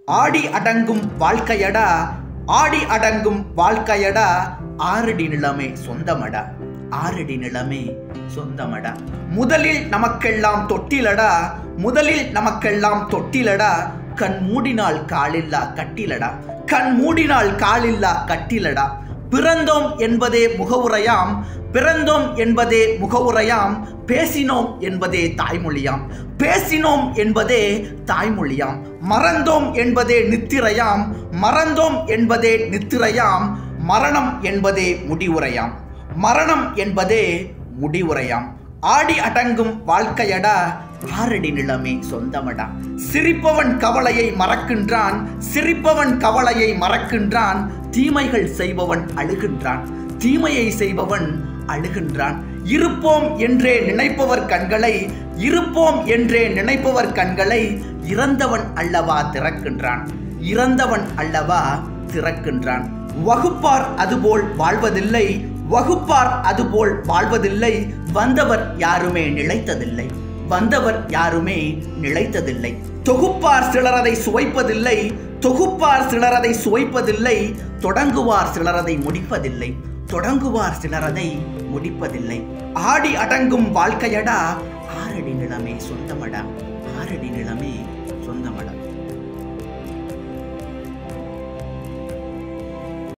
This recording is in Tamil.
ஆடி அடங்கும் வாழ்க்கையடா ஆடி அடங்கும் வாழ்க்கையடா ஆறடி நிலமே சொந்தமடா ஆறடி நிலமே சொந்தமடா முதலில் நமக்கெல்லாம் தொட்டிலடா முதலில் நமக்கெல்லாம் தொட்டிலடா கண் மூடினால் காலில்லா கட்டிலடா கண் மூடினால் காலில்லா கட்டிலடா பிறந்தோம் என்பதே முகவுரையாம் பிறந்தோம் என்பதே முகவுரையாம் பேசினோம் என்பதே தாய்மொழியாம் பேசினோம் என்பதே தாய்மொழியாம் மறந்தோம் என்பதே நித்திரையாம் மறந்தோம் என்பதே நித்திரையாம் மரணம் என்பதே முடிவுரையாம் மரணம் என்பதே முடிவுரையாம் ஆடி அடங்கும் வாழ்க்கையடா ஆறடி நிலமே சொந்தமடா சிரிப்பவன் கவலையை மறக்கின்றான் சிரிப்பவன் கவலையை மறக்கின்றான் தீமைகள் செய்பவன் அழுகின்றான் தீமையை செய்பவன் அழுகின்றான் இருப்போம் என்றே நினைப்பவர் கண்களை இருப்போம் என்றே நினைப்பவர் கண்களை இறந்தவன் அல்லவா திறக்கின்றான் இறந்தவன் அல்லவா திறக்கின்றான் வகுப்பார் அதுபோல் வாழ்வதில்லை வகுப்பார் அதுபோல் வாழ்வதில்லை வந்தவர் யாருமே நிலைத்ததில்லை வந்தவர் யாருமே நிலைத்ததில்லை தொகுப்பார் சிலரதை சுவைப்பதில்லை தொகுப்பார் சிலரதை சுவைப்பதில்லை தொடங்குவார் சிலரதை முடிப்பதில்லை தொடங்குவார் சிலரதை முடிப்பதில்லை ஆடி அடங்கும் வாழ்க்கையடா ஆறடி நிலமே சொந்தமடா ஆறடி நிலமே சொந்தமடா